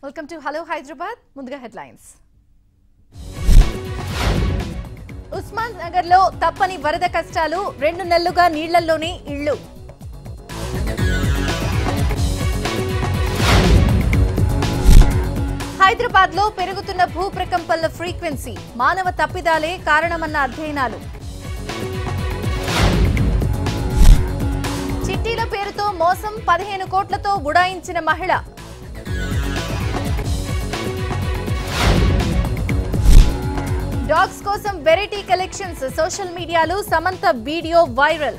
welcome to hello Hyderabad ముందుగా headlines Osman Nagar లో తప్పని వరద కష్టాలు రెండు నెలలుగా నీళ్లలోనే ఇళ్లు హైదరాబాద్ లో పెరుగుతున్న భూ ప్రకంపనల ఫ్రీక్వెన్సీ మానవ తప్పిదాలే కారణమన్న అధ్యయనాలు చిట్టీల పేరుతో మోసం పదిహేను కోట్లతో బుడాయించిన మహిళ డాగ్స్ కోసం వెరైటీ కలెక్షన్స్ సోషల్ మీడియాలో సమంత వీడియో వైరల్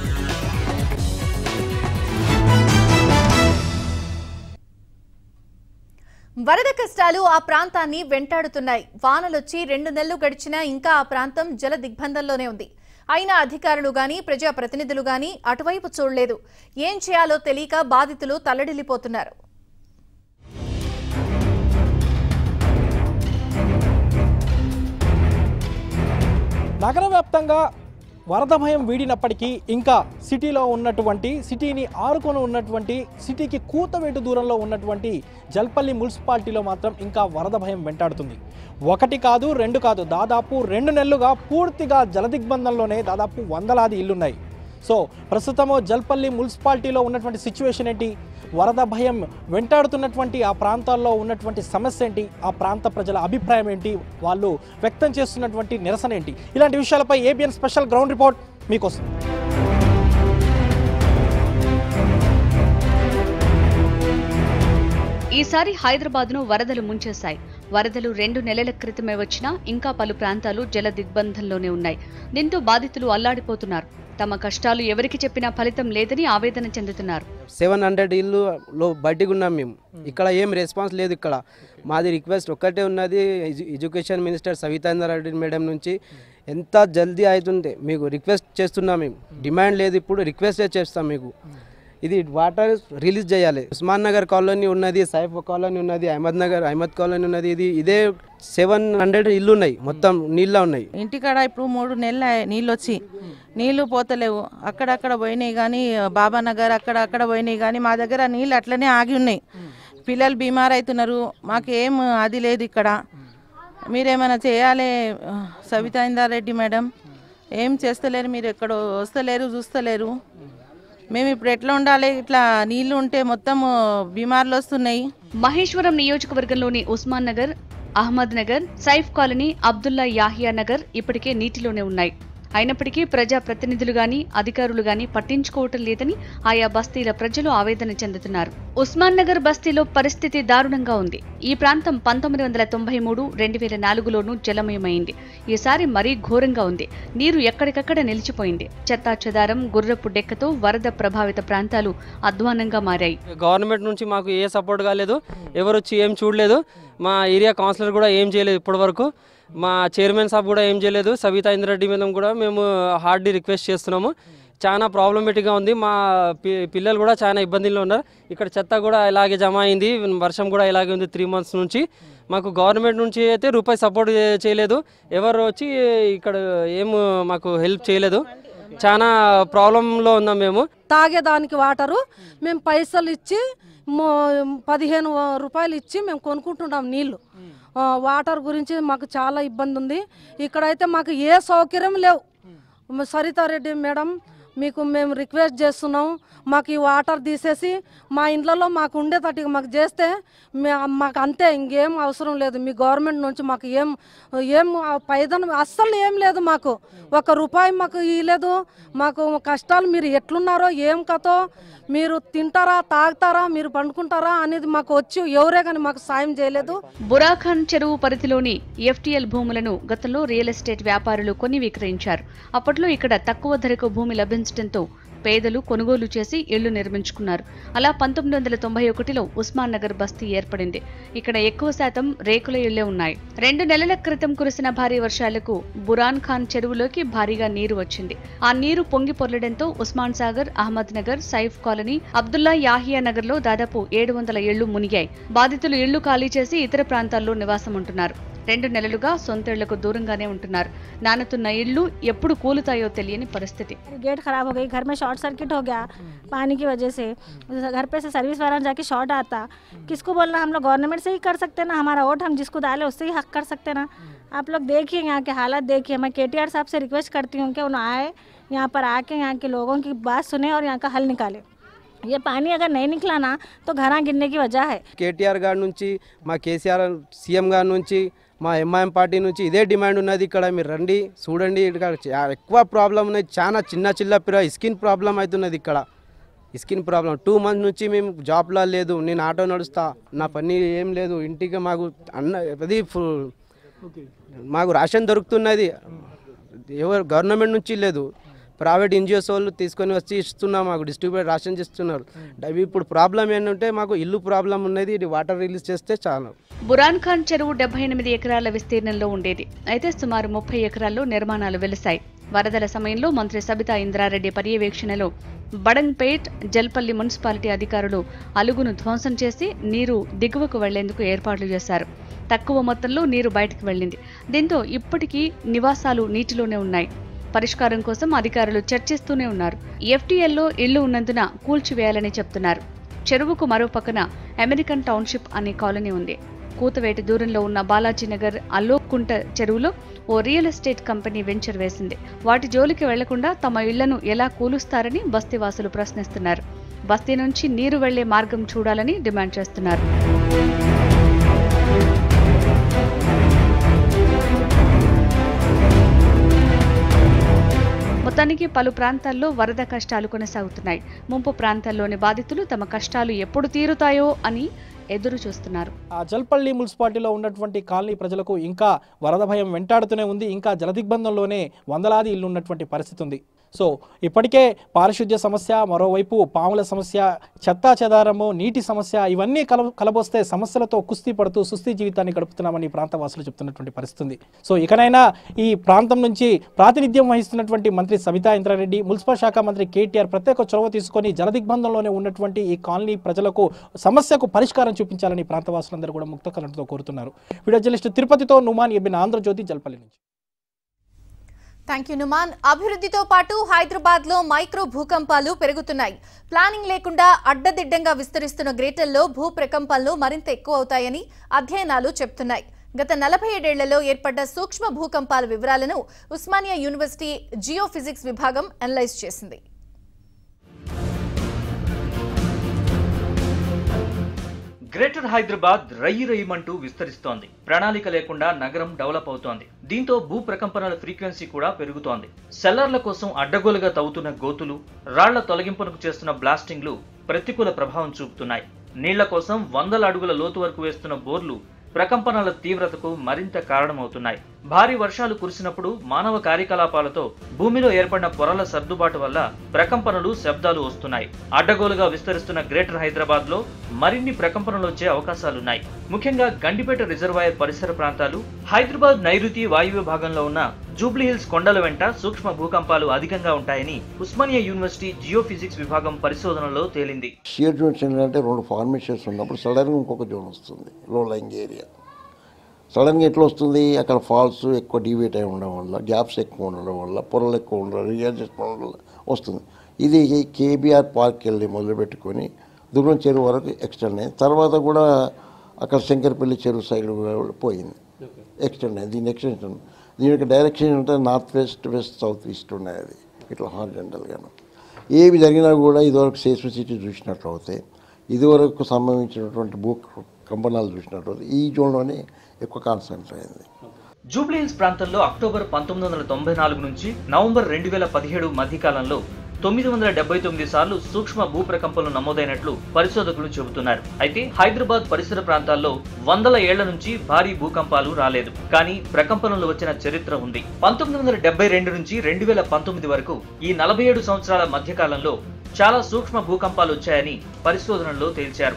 వరద కష్టాలు ఆ ప్రాంతాన్ని వెంటాడుతున్నాయి వానలొచ్చి రెండు నెలలు గడిచినా ఇంకా ఆ ప్రాంతం జల దిగ్బంధంలోనే ఉంది అయినా అధికారులు గాని ప్రజా ప్రతినిధులు గాని అటువైపు చూడలేదు ఏం చేయాలో తెలియక బాధితులు తల్లడిల్లిపోతున్నారు నగర వ్యాప్తంగా వరద భయం వీడినప్పటికీ ఇంకా సిటీలో ఉన్నటువంటి సిటీని ఆరుకొని ఉన్నటువంటి సిటీకి కూతవేటు దూరంలో ఉన్నటువంటి జల్పల్లి మున్సిపాలిటీలో మాత్రం ఇంకా వరద భయం వెంటాడుతుంది ఒకటి కాదు రెండు కాదు దాదాపు రెండు నెలలుగా పూర్తిగా జలదిగ్బంధంలోనే దాదాపు వందలాది ఇల్లున్నాయి సో ప్రస్తుతము జల్పల్లి మున్సిపాలిటీలో ఉన్నటువంటి సిచ్యువేషన్ ఏంటి వరద భయం వెంటాడుతున్నటువంటి ఆ ప్రాంతాల్లో ఉన్నటువంటి సమస్య ఏంటి ఆ ప్రాంత ప్రజల అభిప్రాయం ఏంటి వాళ్ళు వ్యక్తం చేస్తున్నటువంటి నిరసన ఏంటి ఇలాంటి విషయాలపై ఏబిఎన్ స్పెషల్ గ్రౌండ్ రిపోర్ట్ మీకోసం ఈసారి హైదరాబాద్ను వరదలు ముంచేశాయి వరదలు రెండు నెలల క్రితమే వచ్చినా ఇంకా పలు ప్రాంతాలు జల దిగ్బంధంలోనే ఉన్నాయి దీంతో బాధితులు అల్లాడిపోతున్నారు తమ కష్టాలు ఎవరికి చెప్పినా ఫలితం లేదని ఆవేదన చెందుతున్నారు సెవెన్ హండ్రెడ్ ఇల్లు లో బయటికి ఉన్నాం మేము ఇక్కడ ఏం రెస్పాన్స్ లేదు ఇక్కడ మాది రిక్వెస్ట్ ఒక్కటే ఉన్నది ఎడ్యు- ఎడ్యుకేషన్ మినిస్టర్ సవితాందర్ రెడ్డి మేడం నుంచి ఎంత జల్దీ అవుతుంది మీకు రిక్వెస్ట్ చేస్తున్నాం మేము డిమాండ్ లేదు ఇప్పుడు రిక్వెస్టే చేస్తాం మీకు ఇది వాటర్ రిలీజ్ చేయాలి ఉస్మాన్ నగర్ కాలనీ ఉన్నది సైఫ్ కాలనీ ఉన్నది అహ్మద్ నగర్ అహ్మద్ కాలనీ ఉన్నది ఇది ఇదే సెవెన్ హండ్రెడ్ ఇల్లు ఉన్నాయి మొత్తం నీళ్ళ ఉన్నాయి ఇంటికాడ ఇప్పుడు మూడు నెలలు అయ్యాయి నీళ్ళు వచ్చి నీళ్లు పోతలేవు అక్కడక్కడ పోయినాయి కానీ బాబా నగర్ అక్కడ అక్కడ పోయినాయి కానీ మా దగ్గర నీళ్ళు అట్లనే ఆగి ఉన్నాయి పిల్లలు బీమార్ అవుతున్నారు మాకు ఏం అది లేదు ఇక్కడ మీరేమైనా చేయాలి సవితా ఇందారెడ్డి మేడం ఏం చేస్తలేరు మీరు ఎక్కడ వస్తలేరు చూస్తలేరు మేము ఇప్పుడు ఎట్లా ఉండాలి ఇట్లా నీళ్లు ఉంటే మొత్తం బీమార్లు వస్తున్నాయి మహేశ్వరం నియోజకవర్గంలోని ఉస్మాన్ నగర్ అహ్మద్ నగర్ సైఫ్ కాలనీ అబ్దుల్లా యాహియా నగర్ ఇప్పటికే నీటిలోనే ఉన్నాయి అయినప్పటికీ ప్రజా ప్రతినిధులు గాని అధికారులు గాని పట్టించుకోవటం లేదని ఆయా బస్తీల ప్రజలు ఆవేదన చెందుతున్నారు ఉస్మాన్ నగర్ బస్తీలో పరిస్థితి దారుణంగా ఉంది ఈ ప్రాంతం పంతొమ్మిది వందల తొంభై మూడు రెండు వేల నాలుగులోనూ జలమయమైంది ఈసారి మరీ ఘోరంగా ఉంది నీరు ఎక్కడికక్కడ నిలిచిపోయింది చెత్తా చెదారం గుర్రపు డెక్కతో వరద ప్రభావిత ప్రాంతాలు అధ్వానంగా మారాయి గవర్నమెంట్ నుంచి మాకు ఏ సపోర్ట్ కాలేదు ఎవరు వచ్చి ఏం చూడలేదు మా ఏరియా కౌన్సిలర్ కూడా ఏం చేయలేదు ఇప్పటి వరకు మా చైర్మన్ సాబ్ కూడా ఏం చేయలేదు సవితా ఇంద్రెడ్డి మీద కూడా మేము హార్డ్లీ రిక్వెస్ట్ చేస్తున్నాము చాలా ప్రాబ్లమేటిక్గా ఉంది మా పి- పిల్లలు కూడా చాలా ఇబ్బందుల్లో ఉన్నారు ఇక్కడ చెత్త కూడా ఇలాగే జమ అయింది వర్షం కూడా ఇలాగే ఉంది త్రీ మంత్స్ నుంచి మాకు గవర్నమెంట్ నుంచి అయితే రూపాయి సపోర్ట్ చేయలేదు ఎవరు వచ్చి ఇక్కడ ఏం మాకు హెల్ప్ చేయలేదు చాలా ప్రాబ్లంలో ఉన్నాం మేము తాగేదానికి వాటరు మేము పైసలు ఇచ్చి మో- పదిహేను రూపాయలు ఇచ్చి మేము కొనుక్కుంటున్నాం నీళ్లు ఆ, వాటర్ గురించి మాకు చాలా ఇబ్బంది ఉంది ఇక్కడైతే మాకు ఏ సౌకర్యం లేవు మ- సరితారెడ్డి మేడం మీకు మేము రిక్వెస్ట్ చేస్తున్నాం మాకు ఈ వాటర్ తీసేసి మా ఇండ్లలో మాకు ఉండేటట్టుగా మాకు చేస్తే మే- మాకు అంతే ఇంకేం అవసరం లేదు మీ గవర్నమెంట్ నుంచి మాకు ఏం ఏం పైదనం అస్సలు ఏం లేదు మాకు ఒక రూపాయి మాకు ఇవ్వలేదు మాకు కష్టాలు మీరు ఎట్లున్నారో ఏం కథో మీరు తింటారా తాగుతారా మీరు పండుకుంటారా అనేది మాకు వచ్చి ఎవరే కానీ మాకు సాయం చేయలేదు బురాఖాన్ చెరువు పరిధిలోని ఎఫ్టీఎల్ భూములను గతంలో రియల్ ఎస్టేట్ వ్యాపారులు కొని విక్రయించారు అప్పట్లో ఇక్కడ తక్కువ ధరకు భూమి లభించడంతో పేదలు కొనుగోలు చేసి ఇళ్లు నిర్మించుకున్నారు అలా పంతొమ్మిది వందల తొంభై ఒకటిలో ఉస్మాన్ నగర్ బస్తీ ఏర్పడింది ఇక్కడ ఎక్కువ శాతం రేకుల ఇళ్లే ఉన్నాయి రెండు నెలల క్రితం కురిసిన భారీ వర్షాలకు బురాన్ ఖాన్ చెరువులోకి భారీగా నీరు వచ్చింది ఆ నీరు పొంగి పొర్లడంతో ఉస్మాన్ సాగర్ అహ్మద్ నగర్ సైఫ్ కాలనీ అబ్దుల్లా యాహియా నగర్ లో దాదాపు ఏడు వందల ఇళ్లు మునిగాయి బాధితులు ఇళ్లు ఖాళీ చేసి ఇతర ప్రాంతాల్లో నివాసం ఉంటున్నారు రెండు నెలలుగా సొంతేళ్లకు దూరంగానే ఉంటున్నారు నానుతున్న ఇళ్లు ఎప్పుడు కూలుతాయో తెలియని పరిస్థితి गेट खराब हो गई घर में शॉर्ट सर्किट हो गया पानी की वजह से घर पे से सर्विस वाला जाके शॉर्ट आता किसको बोलना हम लोग गवर्नमेंट से ही कर सकते हैं ना हमारा वोट हम जिसको डाले उससे ही हक कर सकते हैं ना आप लोग देखिए यहाँ के हालात देखिए मैं के साहब से रिक्वेस्ट करती हूँ कि उन्हें आए यहाँ पर आके यहाँ के लोगों की बात सुने और यहाँ का हल निकाले ये पानी अगर नहीं निकला ना तो घरा गिरने की वजह है కేటీఆర్ గారి నుంచి మా కేసీఆర్ సీఎం గారి నుంచి మా ఎంఐఎం పార్టీ నుంచి ఇదే డిమాండ్ ఉన్నది ఇక్కడ మీరు రండి చూడండి ఇక్కడ చా- ఎక్కువ ప్రాబ్లం ఉన్నది చాలా చిన్న చిన్న పిర స్కిన్ ప్రాబ్లం అవుతున్నది ఇక్కడ స్కిన్ ప్రాబ్లం టూ మంత్స్ నుంచి మేము జాబ్లో లేదు నేను ఆటో నడుస్తా నా పని ఏం లేదు ఇంటికి మాకు అన్న అది ఫుల్ మాకు రేషన్ దొరుకుతున్నది ఎవరు గవర్నమెంట్ నుంచి లేదు ప్రైవేట్ ఎన్జిఓస్ వాళ్ళు తీసుకొని వచ్చి ఇస్తున్నారు మాకు డిస్ట్రిబ్యూట్ రేషన్ చేస్తున్నారు అవి ఇప్పుడు ప్రాబ్లం ఏంటంటే మాకు ఇల్లు ప్రాబ్లం ఉన్నది ఇది వాటర్ రిలీజ్ చేస్తే చాలు బురాన్ ఖాన్ చెరువు డెబ్బై ఎనిమిది ఎకరాల విస్తీర్ణంలో ఉండేది అయితే సుమారు ముప్పై ఎకరాల్లో నిర్మాణాలు వెలిశాయి వరదల సమయంలో మంత్రి సబితా ఇంద్రారెడ్డి పర్యవేక్షణలో బడంగ్పేట్ జల్పల్లి మున్సిపాలిటీ అధికారులు అలుగును ధ్వంసం చేసి నీరు దిగువకు వెళ్లేందుకు ఏర్పాట్లు చేశారు తక్కువ మొత్తంలో నీరు బయటకు వెళ్ళింది దీంతో ఇప్పటికీ నివాసాలు నీటిలోనే ఉన్నాయి పరిష్కారం కోసం అధికారులు చర్చిస్తూనే ఉన్నారు ఎఫ్టీఎల్లో ఇళ్లు ఉన్నందున కూల్చివేయాలని చెప్తున్నారు చెరువుకు మరో పక్కన అమెరికన్ టౌన్షిప్ అనే కాలనీ ఉంది కూతవేటి దూరంలో ఉన్న బాలాజీనగర్ అలోక్కుంట చెరువులో ఓ రియల్ ఎస్టేట్ కంపెనీ వెంచర్ వేసింది వాటి జోలికి వెళ్లకుండా తమ ఇళ్లను ఎలా కూలుస్తారని బస్తీవాసులు ప్రశ్నిస్తున్నారు బస్తీ నుంచి నీరు వెళ్లే మార్గం చూడాలని డిమాండ్ చేస్తున్నారు మొత్తానికి పలు ప్రాంతాల్లో వరద కష్టాలు కొనసాగుతున్నాయి ముంపు ప్రాంతాల్లోని బాధితులు తమ కష్టాలు ఎప్పుడు తీరుతాయో అని ఎదురు చూస్తున్నారు ఆ జల్పల్లి మున్సిపాలిటీలో ఉన్నటువంటి కాలనీ ప్రజలకు ఇంకా వరద భయం వెంటాడుతూనే ఉంది ఇంకా జలదిగ్బంధంలోనే వందలాది ఇల్లు ఉన్నటువంటి పరిస్థితి ఉంది సో ఇప్పటికే పారిశుద్ధ్య సమస్య మరోవైపు పాముల సమస్య చెత్తా చెదారము నీటి సమస్య ఇవన్నీ కల కలబోస్తే సమస్యలతో కుస్తీ పడుతూ సుస్థి జీవితాన్ని గడుపుతున్నామని ఈ ప్రాంత వాసులు చెప్తున్నటువంటి పరిస్థితి ఉంది సో ఇకనైనా ఈ ప్రాంతం నుంచి ప్రాతినిధ్యం వహిస్తున్నటువంటి మంత్రి సబితా ఇంద్రారెడ్డి మున్సిపల్ శాఖ మంత్రి కేటీఆర్ ప్రత్యేక చొరవ తీసుకొని జలదిగ్బంధంలోనే ఉన్నటువంటి ఈ కాలనీ ప్రజలకు సమస్యకు పరిష్కారం చూపించాలని ప్రాంత వాసులందరూ కూడా ముక్త కలంతో కోరుతున్నారు వీడియో జర్నలిస్ట్ తిరుపతితో నుమాన్ ఎబ్బిన ఆంధ్రజ్యోతి జల్పల్లి నుంచి థ్యాంక్ యూ నుమాన్ అభివృద్ధితో పాటు హైదరాబాద్ లో మైక్రో భూకంపాలు పెరుగుతున్నాయి ప్లానింగ్ లేకుండా అడ్డదిడ్డంగా విస్తరిస్తున్న గ్రేటర్లో భూ ప్రకంపనలు మరింత ఎక్కువ అవుతాయని అధ్యయనాలు చెప్తున్నాయి గత నలభై ఏడేళ్లలో ఏర్పడ్డ సూక్ష్మ భూకంపాల వివరాలను ఉస్మానియా యూనివర్సిటీ జియో ఫిజిక్స్ విభాగం అనలైజ్ చేసింది గ్రేటర్ హైదరాబాద్ రయ్యి రయ్యమంటూ విస్తరిస్తోంది ప్రణాళిక లేకుండా నగరం డెవలప్ అవుతోంది దీంతో భూ ప్రకంపనల ఫ్రీక్వెన్సీ కూడా పెరుగుతోంది సెల్లర్ల కోసం అడ్డగోలుగా తవ్వుతున్న గోతులు రాళ్ల తొలగింపునకు చేస్తున్న బ్లాస్టింగ్లు ప్రతికూల ప్రభావం చూపుతున్నాయి నీళ్ల కోసం వందల అడుగుల లోతు వరకు వేస్తున్న బోర్లు ప్రకంపనల తీవ్రతకు మరింత కారణమవుతున్నాయి భారీ వర్షాలు కురిసినప్పుడు మానవ కార్యకలాపాలతో భూమిలో ఏర్పడిన పొరల సర్దుబాటు వల్ల ప్రకంపనలు శబ్దాలు వస్తున్నాయి అడ్డగోలుగా విస్తరిస్తున్న గ్రేటర్ హైదరాబాద్ లో మరిన్ని ప్రకంపనలు వచ్చే అవకాశాలున్నాయి ముఖ్యంగా గండిపేట రిజర్వాయర్ పరిసర ప్రాంతాలు హైదరాబాద్ నైరుతి వాయువ్య భాగంలో ఉన్న జూబ్లీ హిల్స్ కొండల వెంట సూక్ష్మ భూకంపాలు అధికంగా ఉంటాయని ఉస్మానియా యూనివర్సిటీ జియోఫిజిక్స్ విభాగం పరిశోధనలో తేలింది షియర్ జోన్స్ ఏంటంటే రెండు ఫార్మేషన్స్ ఉన్నప్పుడు సడన్గా ఇంకొక జోన్ వస్తుంది లో లైంగ్ ఏరియా సడన్గా ఎట్లా వస్తుంది అక్కడ ఫాల్స్ ఎక్కువ డివేట్ అయి ఉండడం వల్ల గ్యాప్స్ ఎక్కువ ఉండడం వల్ల పొరలు ఎక్కువ ఉండడం రియాజెస్ వల్ల వస్తుంది ఇది కేబీఆర్ పార్క్ వెళ్ళి మొదలుపెట్టుకొని దుర్గం చెరువు వరకు ఎక్స్టెండ్ అయింది తర్వాత కూడా అక్కడ శంకరపల్లి చెరువు సైడ్ కూడా పోయింది ఎక్స్టెండ్ అయింది దీని ఎక్స్టెన్షన్ దీని యొక్క డైరెక్షన్ అంటే north west west south east ఉన్నాయి అది ఇట్లా హార్జెంటల్గాను ఏవి జరిగినా కూడా ఇదివరకు సిటీ చూసినట్లు అవుతాయి ఇదివరకు సంభవించినటువంటి భూ కంపనాలు చూసినట్లు అవుతాయి ఈ జోన్లోనే ఎక్కువ కాన్సన్ట్రేట్ అయింది జూబ్లీహిల్స్ ప్రాంతంలో అక్టోబర్ పంతొమ్మిది వందల తొంభై నాలుగు నుంచి నవంబర్ రెండు వేల పదిహేడు మధ్యకాలంలో తొమ్మిది వందల డెబ్బై తొమ్మిది సార్లు సూక్ష్మ భూ ప్రకంపనలు నమోదైనట్లు పరిశోధకులు చెబుతున్నారు అయితే హైదరాబాద్ పరిసర ప్రాంతాల్లో వందల ఏళ్ల నుంచి భారీ భూకంపాలు రాలేదు కానీ ప్రకంపనలు వచ్చిన చరిత్ర ఉంది పంతొమ్మిది వందల డెబ్బై రెండు నుంచి రెండు వేల పంతొమ్మిది వరకు ఈ నలభై ఏడు సంవత్సరాల మధ్యకాలంలో చాలా సూక్ష్మ భూకంపాలు వచ్చాయని పరిశోధనల్లో తేల్చారు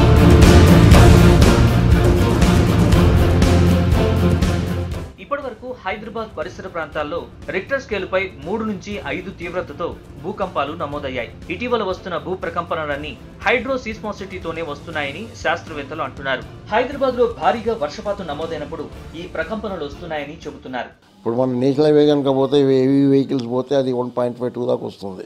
ఇప్పటివరకు హైదరాబాద్ పరిసర ప్రాంతాల్లో రిక్టర్ స్కేలుపై మూడు నుంచి ఐదు తీవ్రతతో భూకంపాలు నమోదయ్యాయి ఇటీవల వస్తున్న భూ ప్రకంపనలన్నీ హైడ్రో సీస్మోసిటీతోనే వస్తున్నాయని శాస్త్రవేత్తలు అంటున్నారు హైదరాబాద్ లో భారీగా వర్షపాతం నమోదైనప్పుడు ఈ ప్రకంపనలు వస్తున్నాయని చెబుతున్నారు ఇప్పుడు మన నేషనల్ హైవే కనుక పోతే హెవీ వెహికల్స్ పోతే అది వన్ పాయింట్ ఫైవ్ టూ దాకా వస్తుంది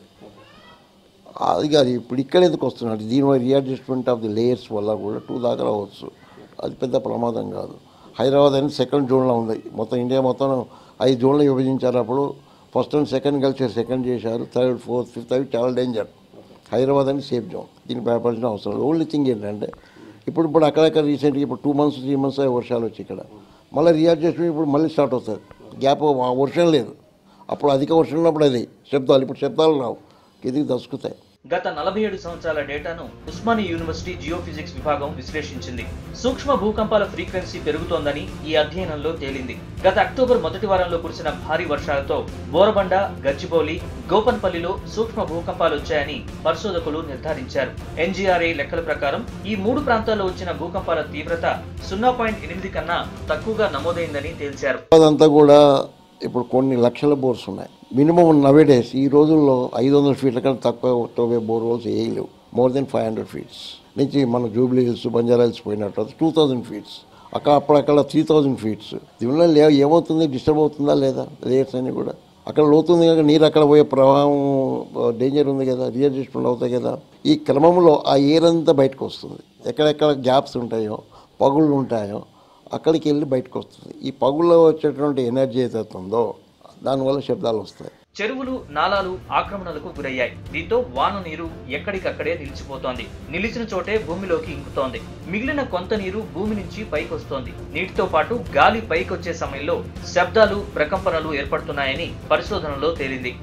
అది కాదు ఇప్పుడు ఇక్కడ ఎందుకు వస్తున్నాడు దీనివల్ల రీఅడ్జస్ట్మెంట్ ఆఫ్ ది లేయర్స్ వల్ల కూడా టూ దాకా రావచ్చు అది పెద్ద ప్రమాదం కాదు హైదరాబాద్ అనేది సెకండ్ జోన్లో ఉంది మొత్తం ఇండియా మొత్తం ఐదు జోన్లు విభజించారు అప్పుడు ఫస్ట్ అండ్ సెకండ్ కలిసి సెకండ్ చేశారు థర్డ్ ఫోర్త్ ఫిఫ్త్ అవి చాలా డేంజర్ హైదరాబాద్ అనేది సేఫ్ జోన్ దీనికి భయపడాల్సిన అవసరం లేదు ఓన్లీ థింగ్ ఏంటంటే ఇప్పుడు ఇప్పుడు అక్కడక్కడ రీసెంట్గా ఇప్పుడు టూ మంత్స్ త్రీ మంత్స్ వర్షాలు వచ్చి ఇక్కడ మళ్ళీ రీఅడ్జస్ట్మెంట్ ఇప్పుడు మళ్ళీ స్టార్ట్ అవుతుంది గ్యాప్ వర్షం లేదు అప్పుడు అధిక వర్షం ఉన్నప్పుడు అది శబ్దాలు ఇప్పుడు శబ్దాలు రావు కిందికి దసుకుతాయి గత నలభై ఏడు సంవత్సరాల డేటాను ఉస్మానియా యూనివర్సిటీ జియోఫిజిక్స్ విభాగం విశ్లేషించింది సూక్ష్మ భూకంపాల ఫ్రీక్వెన్సీ పెరుగుతోందని ఈ అధ్యయనంలో తేలింది గత అక్టోబర్ మొదటి వారంలో కురిసిన భారీ వర్షాలతో బోరబండ గచ్చిబౌలి గోపన్పల్లిలో సూక్ష్మ భూకంపాలు వచ్చాయని పరిశోధకులు నిర్ధారించారు ఎన్జీఆర్ఏ లెక్కల ప్రకారం ఈ మూడు ప్రాంతాల్లో వచ్చిన భూకంపాల తీవ్రత సున్నా పాయింట్ ఎనిమిది కన్నా తక్కువగా నమోదైందని తేల్చారు అదంతా కూడా ఇప్పుడు కొన్ని లక్షల బోర్స్ ఉన్నాయి మినిమం నవేడేస్ ఈ రోజుల్లో ఐదు వందల ఫీట్ల కన్నా తక్కువ తవ్వే బోర్ హోల్స్ వేయలేవు more than five hundred feets నుంచి మన జూబ్లీ హిల్స్ బంజారా హిల్స్ పోయినట్టు టూ థౌజండ్ ఫీట్స్ అక్కడ అప్పుడక్కడ త్రీ థౌజండ్ ఫీట్స్ దీనివల్ల లే ఏమవుతుంది డిస్టర్బ్ అవుతుందా లేదా లేయర్స్ అన్ని కూడా అక్కడ లోతుంది కదా నీరు అక్కడ పోయే ప్రవాహం డేంజర్ ఉంది కదా రీఅడ్జస్ట్మెంట్ అవుతాయి కదా ఈ క్రమంలో ఆ ఎయిర్ అంతా బయటకు వస్తుంది ఎక్కడెక్కడ గ్యాప్స్ ఉంటాయో పగుళ్ళు ఉంటాయో అక్కడికి వెళ్ళి బయటకు వస్తుంది ఈ పగుల్లో వచ్చేటువంటి ఎనర్జీ ఏదైతే ఉందో దానివల్ల శబ్దాలు వస్తాయి చెరువులు నాలాలు ఆక్రమణలకు గురయ్యాయి దీంతో వాన నీరు ఎక్కడికక్కడే నిలిచిపోతోంది నిలిచిన చోటే భూమిలోకి ఇంకుతోంది మిగిలిన కొంత నీరు భూమి నుంచి పైకొస్తోంది నీటితో పాటు గాలి పైకొచ్చే సమయంలో శబ్దాలు ప్రకంపనలు ఏర్పడుతున్నాయని పరిశోధనలో తేలింది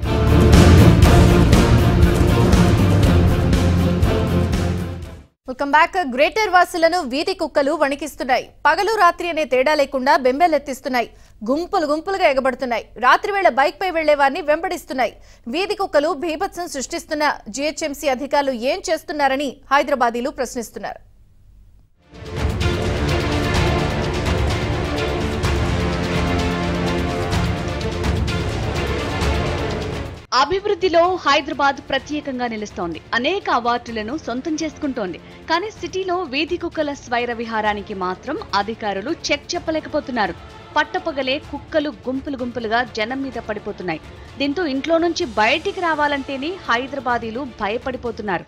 వెల్కమ్ బ్యాక్ గ్రేటర్ వాసులను వీధి కుక్కలు వణికిస్తున్నాయి పగలు రాత్రి అనే తేడా లేకుండా బెంబేలెత్తిస్తున్నాయి గుంపులు గుంపులుగా ఎగబడుతున్నాయి రాత్రి వేళ బైక్ పై వెళ్లే వారిని వెంబడిస్తున్నాయి వీధి కుక్కలు బీభత్సం సృష్టిస్తున్న జీహెచ్ఎంసీ అధికారులు ఏం చేస్తున్నారని హైదరాబాదీలు ప్రశ్నిస్తున్నారు అభివృద్ధిలో హైదరాబాద్ ప్రత్యేకంగా నిలుస్తోంది అనేక అవార్డులను సొంతం చేసుకుంటోంది కానీ సిటీలో వీధి కుక్కల స్వైర విహారానికి మాత్రం అధికారులు చెక్ చెప్పలేకపోతున్నారు పట్టపగలే కుక్కలు గుంపులు గుంపులుగా జనం మీద పడిపోతున్నాయి దీంతో ఇంట్లో నుంచి బయటికి రావాలంటేనే హైదరాబాదీలు భయపడిపోతున్నారు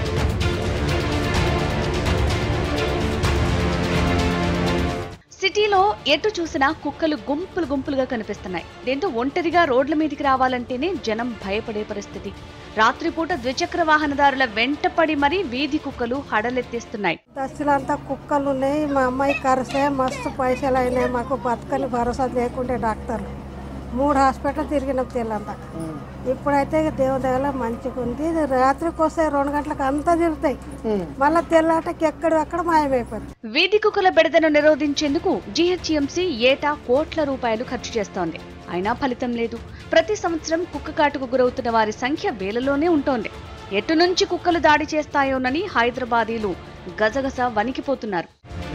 సిటీలో ఎటు చూసినా కుక్కలు గుంపులు గుంపులుగా కనిపిస్తున్నాయి దీంతో ఒంటరిగా రోడ్ల మీదకి రావాలంటేనే జనం భయపడే పరిస్థితి రాత్రిపూట ద్విచక్ర వాహనదారుల వెంటపడి మరీ వీధి కుక్కలు హడలెత్తిస్తున్నాయి దస్తులంతా కుక్కలు ఉన్నాయి మా అమ్మాయి కరిస్తే మస్తు పైసలు అయినాయి మాకు బతకని భరోసా లేకుండే డాక్టర్లు మూడు హాస్పిటల్ తిరిగిన తెల్లంతా ఇప్పుడైతే దేవుని దగ్గర మంచిగా ఉంది రాత్రికి వస్తే రెండు గంటలకు అంతా తిరుగుతాయి మళ్ళీ తెల్లాటకి ఎక్కడ అక్కడ మాయమైపోతుంది వీధి కుక్కల బెడదను నిరోధించేందుకు జీహెచ్ఎంసీ ఏటా కోట్ల రూపాయలు ఖర్చు చేస్తోంది అయినా ఫలితం లేదు ప్రతి సంవత్సరం కుక్క కాటుకు గురవుతున్న వారి సంఖ్య వేలలోనే ఉంటోంది ఎటు నుంచి కుక్కలు దాడి చేస్తాయోనని హైదరాబాదీలు గజగజ వణికిపోతున్నారు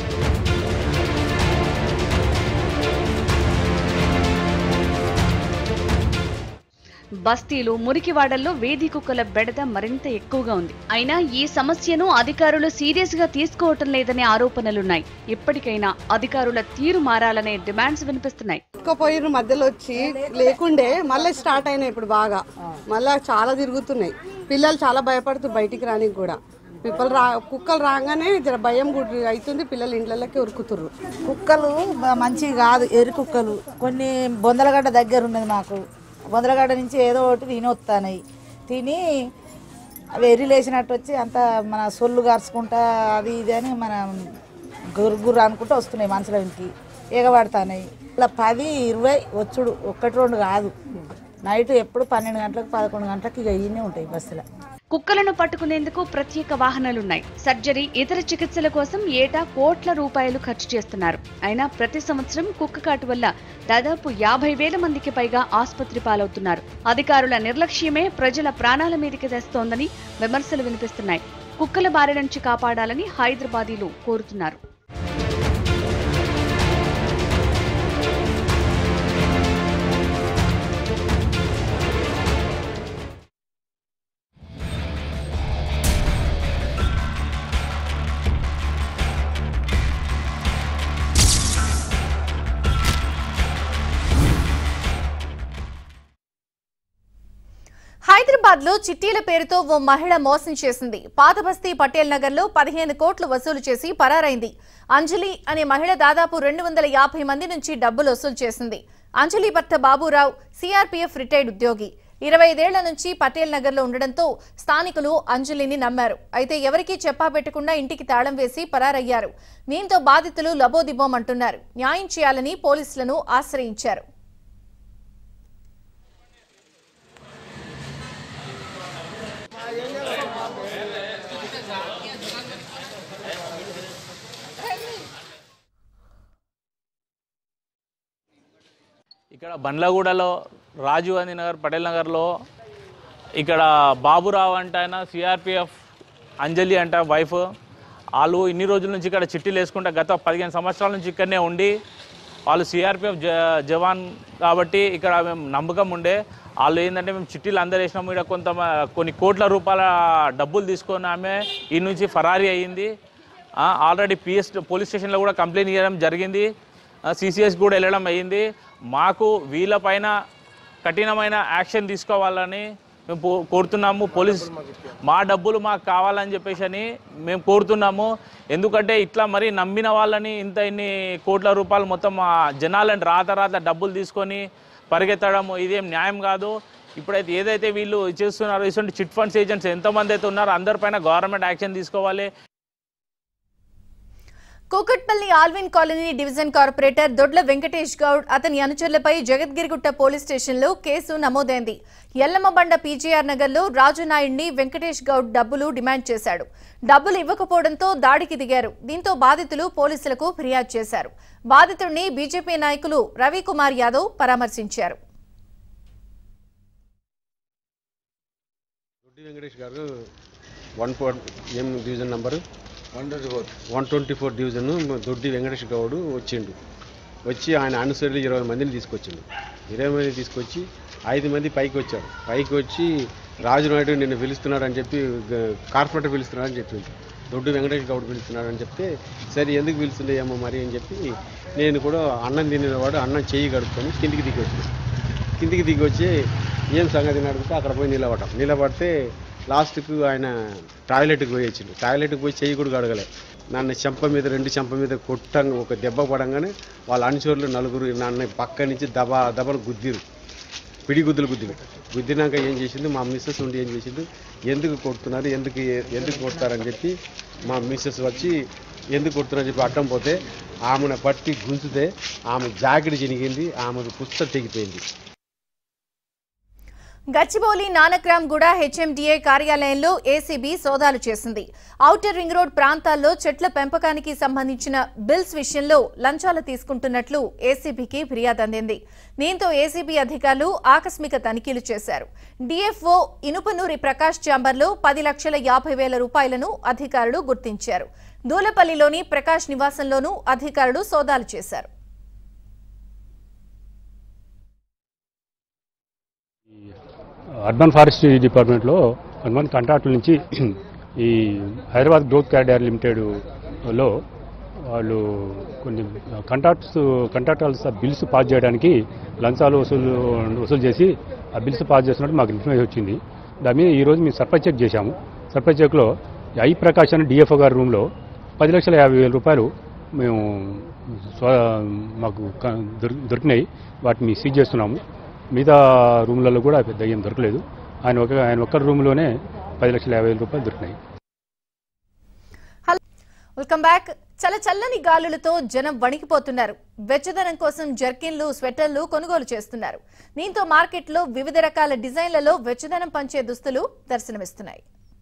బస్తీలు మురికివాడల్లో వేది కుక్కల బెడద మరింత ఎక్కువగా ఉంది అయినా ఈ సమస్యను అధికారులు సీరియస్ గా తీసుకోవటం లేదనే ఆరోపణలున్నాయి ఇప్పటికైనా అధికారుల తీరు మారాలనే డిమాండ్స్ వినిపిస్తున్నాయి పోయిన మధ్యలో వచ్చి లేకుండే మళ్ళీ స్టార్ట్ అయినాయి ఇప్పుడు బాగా మళ్ళీ చాలా తిరుగుతున్నాయి పిల్లలు చాలా భయపడుతున్నారు బయటికి రానికి కూడా పిప్పలు రా కుక్కలు రాగానే జర భయం గుడి అవుతుంది పిల్లలు ఇంట్లోకి ఉరుకుతుర్రు కుక్కలు బ- మంచివి కాదు ఎరి కుక్కలు కొన్ని బొందలగడ్డ దగ్గర ఉన్నది మాకు బొందలగడ్డ నుంచి ఏదో ఒకటి తిని వస్తాయి తిని అవి ఎర్రి లేచినట్టు వచ్చి అంత మన సొల్లు గార్చుకుంటా అది ఇది అని మన గుర్రు గుర్రు అనుకుంటూ వస్తున్నాయి మనుషుల ఇంటికి ఎగబడతాయి ఇలా పది ఇరవై వచ్చుడు ఒక్కటి రెండు కాదు నైట్ ఎప్పుడు పన్నెండు గంటలకు పదకొండు గంటలకు ఇక ఇవన్నీ ఉంటాయి బస్సులో కుక్కలను పట్టుకునేందుకు ప్రత్యేక వాహనాలున్నాయి సర్జరీ ఇతర చికిత్సల కోసం ఏటా కోట్ల రూపాయలు ఖర్చు చేస్తున్నారు అయినా ప్రతి సంవత్సరం కుక్క కాటు వల్ల దాదాపు యాభై వేల మందికి పైగా ఆసుపత్రి పాలవుతున్నారు అధికారుల నిర్లక్ష్యమే ప్రజల ప్రాణాల మీదకి తెస్తోందని విమర్శలు వినిపిస్తున్నాయి కుక్కల బారి నుంచి కాపాడాలని హైదరాబాదీలు కోరుతున్నారు హైదరాబాద్ లో చిట్టీల పేరుతో ఓ మహిళ మోసం చేసింది పాతబస్తీ పటేల్ నగర్ లో పదిహేను కోట్లు వసూలు చేసి పరారైంది అంజలి అనే మహిళ దాదాపు రెండు వందల యాభై మంది నుంచి డబ్బులు వసూలు చేసింది అంజలి భర్త బాబురావు సిఆర్పీఎఫ్ రిటైర్డ్ ఉద్యోగి ఇరవై ఐదేళ్ల నుంచి పటేల్ నగర్ లో ఉండడంతో స్థానికులు అంజలిని నమ్మారు అయితే ఎవరికీ చెప్పాబెట్టకుండా ఇంటికి తాళం వేసి పరారయ్యారు దీంతో బాధితులు లబోదిబోమంటున్నారు న్యాయం చేయాలని పోలీసులను ఆశ్రయించారు ఇక్కడ బండ్లగూడలో రాజు గాంధీ నగర్ పటేల్ నగర్లో ఇక్కడ బాబురావు అంట ఆయన సిఆర్పిఎఫ్ అంజలి అంట వైఫ్ వాళ్ళు ఇన్ని రోజుల నుంచి ఇక్కడ చిట్టీలు వేసుకుంటే గత పదిహేను సంవత్సరాల నుంచి ఇక్కడనే ఉండి వాళ్ళు సిఆర్పిఎఫ్ జ జవాన్ కాబట్టి ఇక్కడ మేము నమ్మకం ఉండే వాళ్ళు ఏంటంటే మేము చిట్టీలు అందరు వేసినాము ఇక్కడ కొంత కొన్ని కోట్ల రూపాయల డబ్బులు తీసుకొని ఆమె ఈ నుంచి ఫరారీ అయ్యింది ఆల్రెడీ పిఎస్ పోలీస్ స్టేషన్లో కూడా కంప్లైంట్ చేయడం జరిగింది సిసిఎస్ కూడా వెళ్ళడం అయ్యింది మాకు వీళ్ళపైన కఠినమైన యాక్షన్ తీసుకోవాలని మేము పో- కోరుతున్నాము పోలీస్ మా డబ్బులు మాకు కావాలని చెప్పేసి అని మేము కోరుతున్నాము ఎందుకంటే ఇట్లా మరి నమ్మిన వాళ్ళని ఇంత ఇన్ని కోట్ల రూపాయలు మొత్తం ఆ జనాలని రాత రాత డబ్బులు తీసుకొని పరిగెత్తడము ఇదేం న్యాయం కాదు ఇప్పుడైతే ఏదైతే వీళ్ళు చేస్తున్నారో ఇటువంటి చిట్ ఫండ్స్ ఏజెంట్స్ ఎంతమంది అయితే ఉన్నారో అందరిపైన గవర్నమెంట్ యాక్షన్ తీసుకోవాలి Kukatpally Allwyn colony division corporator Dodla Venkatesh Goud అతని అనుచరులపై జగద్గిరిగుట్ట పోలీస్ స్టేషన్లో కేసు నమోదైంది ఎల్లమ్మబండ పీజీఆర్ నగర్లో రాజు నాయుడిని వెంకటేష్ గౌడ్ డబ్బులు డిమాండ్ చేశాడు డబ్బులు ఇవ్వకపోవడంతో దాడికి దిగారు దీంతో బాధితులు పోలీసులకు ఫిర్యాదు చేశారు బాధితుడిని బీజేపీ నాయకులు రవికుమార్ యాదవ్ పరామర్శించారు దొడ్డి వెంకటేష్ గారు వన్ ఫోర్ ఏం division number one twenty four one twenty four division Doddi Venkatesh గౌడు వచ్చిండు వచ్చి ఆయన అనుసరులు ఇరవై మందిని తీసుకొచ్చిండు ఇరవై మంది తీసుకొచ్చి ఐదు మంది పైకి వచ్చారు పైకి వచ్చి రాజు నాయుడు నిన్ను పిలుస్తున్నాడు అని చెప్పి గ- కార్పొరేటర్ పిలుస్తున్నాడు అని చెప్పింది దొడ్డు వెంకటేష్ గౌడ్ పిలుస్తున్నాడు అని చెప్తే సరే ఎందుకు పిలుస్తుండే ఏమో మరి అని చెప్పి నేను కూడా అన్నం తినేవాడు అన్నం చెయ్యి కడుక్కొని కిందికి దిగి వచ్చిన కిందికి దిగి వచ్చి ఏం సంగతి అని అడిగితే అక్కడ పోయి నిలబడ్డాం నిలబడితే లాస్ట్కు ఆయన టాయిలెట్కి పోయి వచ్చిండు టాయిలెట్కి పోయి చెయ్యి కూడా కడగలే నన్ను చెంప మీద రెండు చెంప మీద కొట్టంగా ఒక దెబ్బ పడంగానే వాళ్ళ అనుచరులు నలుగురు నన్ను పక్క నుంచి దబా దబలు గుద్దిరు పిడి గుద్దులు గుద్దిరు గుద్దినాక ఏం చేసింది మా మిస్సెస్ ఉండి ఏం చేసింది ఎందుకు కొడుతున్నారు ఎందుకు ఎందుకు కొడతారని చెప్పి మా మిస్సెస్ వచ్చి ఎందుకు కొడుతున్నారని చెప్పి అడ్డం పోతే ఆమెను పట్టి గుంజితే ఆమె జాకెట్ చినిగింది ఆమెకు పుస్తకం తెగిపోయింది గచ్చిబౌలి నానక్రామ్ గూడ హెచ్ఎండిఏ కార్యాలయంలో ఏసీబీ సోదాలు చేసింది ఔటర్ రింగ్ రోడ్ ప్రాంతాల్లో చెట్ల పెంపకానికి సంబంధించిన బిల్స్ విషయంలో లంచాలు తీసుకుంటున్నట్లు ఏసీబీకి ఫిర్యాదు అందింది దీంతో ఏసీబీ అధికారులు ఆకస్మిక తనిఖీలు చేశారు డిఎఫ్ఓ ఇనుపనూరి ప్రకాష్ చాంబర్లో పది లక్షల యాభై వేల రూపాయలను అధికారులు గుర్తించారు దూలపల్లిలోని ప్రకాష్ నివాసంలోనూ అధికారులు సోదాలు చేశారు అర్బన్ ఫారెస్ట్రీ డిపార్ట్మెంట్లో కొంతమంది కాంట్రాక్టుల నుంచి ఈ హైదరాబాద్ గ్రోత్ క్యారియర్ లిమిటెడ్లో వాళ్ళు కొన్ని కాంట్రాక్ట్స్ కాంట్రాక్టర్స్ బిల్స్ పాస్ చేయడానికి లంచాలు వసూలు వసూలు చేసి ఆ బిల్స్ పాస్ చేస్తున్నట్టు మాకు ఇన్ఫర్మేషన్ వచ్చింది దాని మీద ఈరోజు మేము సర్ప్రైజ్ చెక్ చేశాము సర్ప్రైజ్ చెక్లో ఐ ప్రకాష్ అని డిఎఫ్ఓ గారి రూమ్లో పది లక్షల యాభై వేల రూపాయలు మేము స్వ- మాకు క- దొరి- దొరికినాయి వాటిని సీజ్ చేస్తున్నాము మిగతా రూమ్లలో కూడా పెద్ద ఏం దొరకలేదు ఆయన ఒక ఆయన ఒక్క రూమ్లోనే పది లక్షల యాభై వేల రూపాయలు దొరికినాయి వెల్కమ్ బ్యాక్ చల్ల చల్లని గాలులతో జనం వణికిపోతున్నారు వెచ్చదనం కోసం జర్కిన్లు స్వెటర్లు కొనుగోలు చేస్తున్నారు దీంతో మార్కెట్లో వివిధ రకాల డిజైన్లలో వెచ్చదనం పంచే దుస్తులు దర్శనమిస్తున్నాయి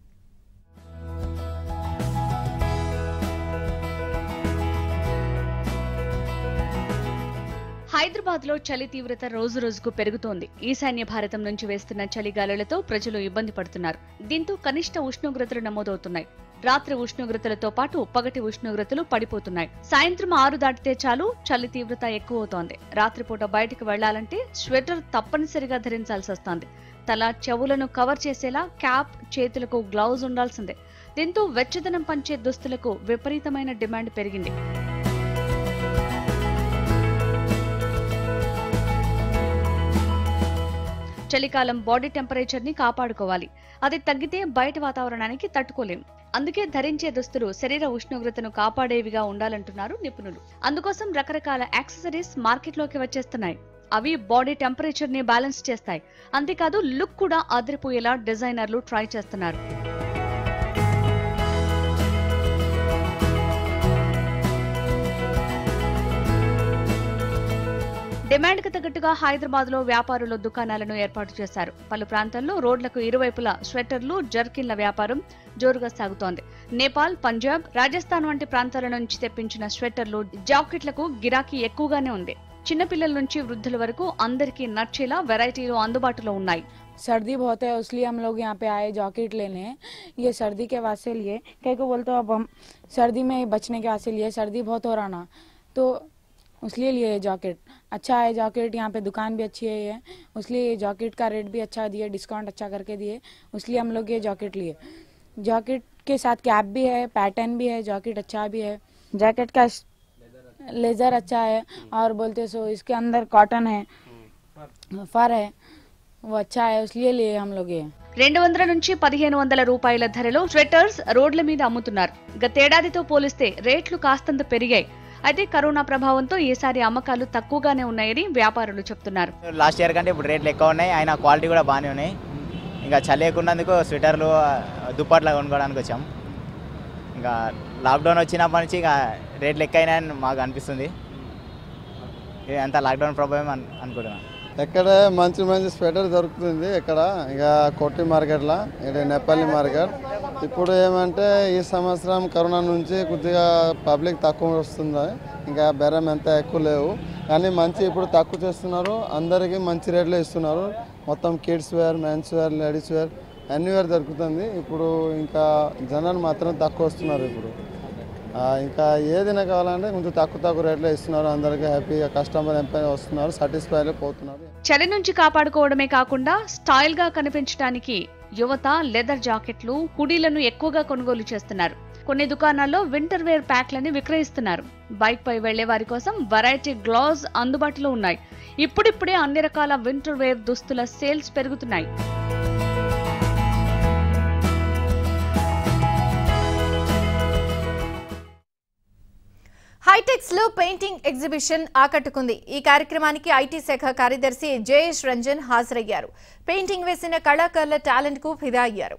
హైదరాబాద్ లో చలి తీవ్రత రోజు రోజుకు పెరుగుతోంది ఈశాన్య భారతం నుంచి వేస్తున్న చలిగాలులతో ప్రజలు ఇబ్బంది పడుతున్నారు దీంతో కనిష్ట ఉష్ణోగ్రతలు నమోదవుతున్నాయి రాత్రి ఉష్ణోగ్రతలతో పాటు పగటి ఉష్ణోగ్రతలు పడిపోతున్నాయి సాయంత్రం ఆరు దాటితే చాలు చలి తీవ్రత ఎక్కువ అవుతోంది రాత్రిపూట బయటకు వెళ్లాలంటే స్వెటర్ తప్పనిసరిగా ధరించాల్సి వస్తోంది తల చెవులను కవర్ చేసేలా క్యాప్ చేతులకు గ్లౌజ్ ఉండాల్సిందే దీంతో వెచ్చదనం పంచే దుస్తులకు విపరీతమైన డిమాండ్ పెరిగింది చలికాలం బాడీ టెంపరేచర్ ని కాపాడుకోవాలి అది తగ్గితే బయట వాతావరణానికి తట్టుకోలేం అందుకే ధరించే దుస్తులు శరీర ఉష్ణోగ్రతను కాపాడేవిగా ఉండాలంటున్నారు నిపుణులు అందుకోసం రకరకాల యాక్సెసరీస్ మార్కెట్లోకి వచ్చేస్తున్నాయి అవి బాడీ టెంపరేచర్ ని బ్యాలెన్స్ చేస్తాయి అంతేకాదు లుక్ కూడా అదిరిపోయేలా డిజైనర్లు ట్రై చేస్తున్నారు డిమాండ్కి తగ్గట్టుగా హైదరాబాద్ లో వ్యాపారులు దుకాణాలను ఏర్పాటు చేశారు పలు ప్రాంతాల్లో రోడ్లకు ఇరువైపులా స్వెటర్లు జర్కిన్ల వ్యాపారం జోరుగా సాగుతోంది నేపాల్ పంజాబ్ రాజస్థాన్ వంటి ప్రాంతాల నుంచి తెప్పించిన స్వెటర్లు జాకెట్లకు గిరాకీ ఎక్కువగానే ఉంది చిన్నపిల్లల నుంచి వృద్ధుల వరకు అందరికీ నచ్చేలా వెరైటీలు అందుబాటులో ఉన్నాయి सर्दी बहुत है इसलिए हम लोग यहाँ पे आए जैकेट लेने ये सर्दी के वास्ते लिए कह को बोलते हो अब हम सर्दी में बचने के वास्ते लिए सर्दी बहुत हो रहा ना तो इसलिए लिए ये जैकेट अच्छा है जैकेट यहाँ पे दुकान भी अच्छी है ये इसलिए ये जैकेट का रेट भी अच्छा दिए डिस्काउंट अच्छा करके दिए इसलिए हम लोग ये जैकेट लिए जैकेट के साथ कैप भी है पैटर्न भी है जैकेट अच्छा भी है जैकेट का लेज़र अच्छा है और बोलते सो इसके अंदर कॉटन है फर है वो अच्छा है इसलिए लिए हम लोग ये రెండు వందల నుంచి పదిహేను వందల రూపాయల ధరలో స్వెటర్స్ రోడ్ల మీద అమ్ముతున్నారు గతేడాదితో పోలిస్తే రేట్లు కాస్తంత పెరిగాయి అయితే కరోనా ప్రభావంతో ఈసారి అమ్మకాలు తక్కువగానే ఉన్నాయని వ్యాపారులు చెప్తున్నారు లాస్ట్ ఇయర్ కంటే ఇప్పుడు రేట్లు ఎక్కువ ఉన్నాయి అయినా క్వాలిటీ కూడా బాగానే ఉన్నాయి ఇంకా చలి ఎక్కువ ఉన్నందుకు స్వెటర్లు దుప్పట్లు కొనుక్కోవడానికి వచ్చాం ఇంకా లాక్డౌన్ వచ్చినప్పటి నుంచి ఇక రేట్లు ఎక్కువైనాయని మాకు అనిపిస్తుంది ఇదంతా లాక్డౌన్ ప్రాబ్లమ్ అని అనుకుంటున్నాను ఇక్కడ మంచి మంచి స్వెటర్ దొరుకుతుంది ఇక్కడ ఇక కొట్టి మార్కెట్లో ఇక్కడ నేపాలి మార్కెట్ ఇప్పుడు ఏమంటే ఈ సంవత్సరం కరోనా నుంచి కొద్దిగా పబ్లిక్ తక్కువ వస్తుంది ఇంకా బెరం ఎంత ఎక్కువ లేవు కానీ మంచి ఇప్పుడు తక్కువ చేస్తున్నారు అందరికీ మంచి రేట్లో ఇస్తున్నారు మొత్తం kids wear mens wear ladies wear అన్ని వేర్ దొరుకుతుంది ఇప్పుడు ఇంకా జనాలు మాత్రం తక్కువ వస్తున్నారు ఇప్పుడు ఆ, ఇంకా ఏదైనా కావాలంటే కొంచెం తక్కువ తక్కువ రేట్లో ఇస్తున్నారు అందరికీ హ్యాపీగా కస్టమర్ ఎంపైన వస్తున్నారు సాటిస్ఫైలో పోతున్నారు చలి నుంచి కాపాడుకోవడమే కాకుండా స్టైల్ గా కనిపించడానికి యువత లెదర్ జాకెట్లు హుడీలను ఎక్కువగా కొనుగోలు చేస్తున్నారు కొన్ని దుకాణాల్లో వింటర్ వేర్ ప్యాక్లని విక్రయిస్తున్నారు బైక్ పై వెళ్లే వారి కోసం వెరైటీ గ్లౌజ్ అందుబాటులో ఉన్నాయి ఇప్పుడిప్పుడే అన్ని రకాల వింటర్ వేర్ దుస్తుల సేల్స్ పెరుగుతున్నాయి హైటెక్స్ లో పెయింటింగ్ ఎగ్జిబిషన్ ఆకట్టుకుంది ఈ కార్యక్రమానికి ఐటీ శాఖ కార్యదర్శి జయేష్ రంజన్ హాజరయ్యారు పెయింటింగ్ వేసిన కళాకారుల టాలెంట్ కు ఫిదా అయ్యారు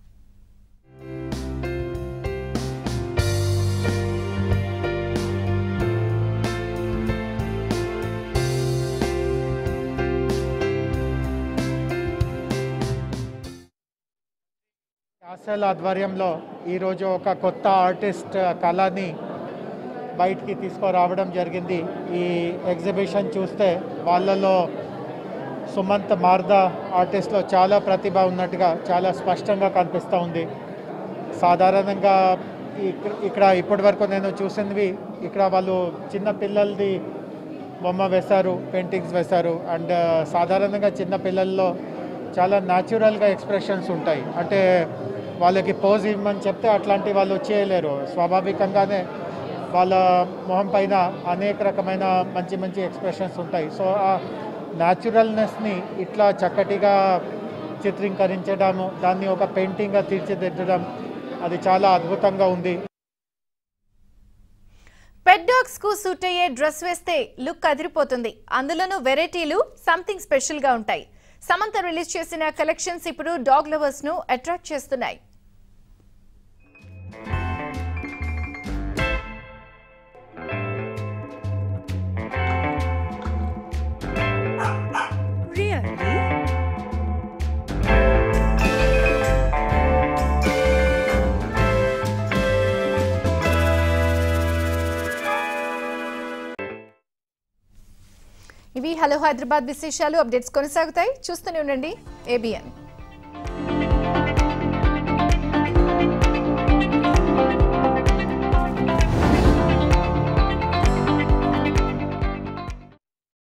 యాసల్ ఆధ్వర్యంలో ఈరోజు ఒక కొత్త ఆర్టిస్ట్ కళని బయటికి తీసుకురావడం జరిగింది ఈ ఎగ్జిబిషన్ చూస్తే వాళ్ళలో సుమంత్ మార్దా ఆర్టిస్ట్లో చాలా ప్రతిభ ఉన్నట్టుగా చాలా స్పష్టంగా కనిపిస్తూ ఉంది సాధారణంగా ఇక్క- ఇక్కడ ఇప్పటి వరకు నేను చూసినవి ఇక్కడ వాళ్ళు చిన్న పిల్లలది బొమ్మ వేశారు పెయింటింగ్స్ వేశారు అండ్ సాధారణంగా చిన్న పిల్లల్లో చాలా న్యాచురల్గా ఎక్స్ప్రెషన్స్ ఉంటాయి అంటే వాళ్ళకి పోజ్ ఇవ్వమని చెప్తే అట్లాంటి వాళ్ళు చేయలేరు స్వాభావికంగానే వాళ్ళ మొహం పైన అనేక రకమైన మంచి మంచి ఎక్స్ప్రెషన్స్ ఉంటాయి సో ఆ న్యాచురల్నెస్ని ఇట్లా చక్కటిగా చిత్రీకరించడము దాన్ని ఒక పెయింటింగ్గా తీర్చిదిద్దడం అది చాలా అద్భుతంగా ఉంది పెట్ డాగ్స్ కు సూట్ అయ్యే డ్రెస్ వేస్తే లుక్ అదిరిపోతుంది అందులోనూ వెరైటీలు సంథింగ్ స్పెషల్ గా ఉంటాయి సమంత రిలీజ్ చేసిన కలెక్షన్స్ ఇప్పుడు డాగ్ లవర్స్ ను అట్రాక్ట్ చేస్తున్నాయి ఇవి హలో హైదరాబాద్ విశేషాలు అప్డేట్స్ కొనసాగుతాయి చూస్తూనే ఉండండి ఏబిఎన్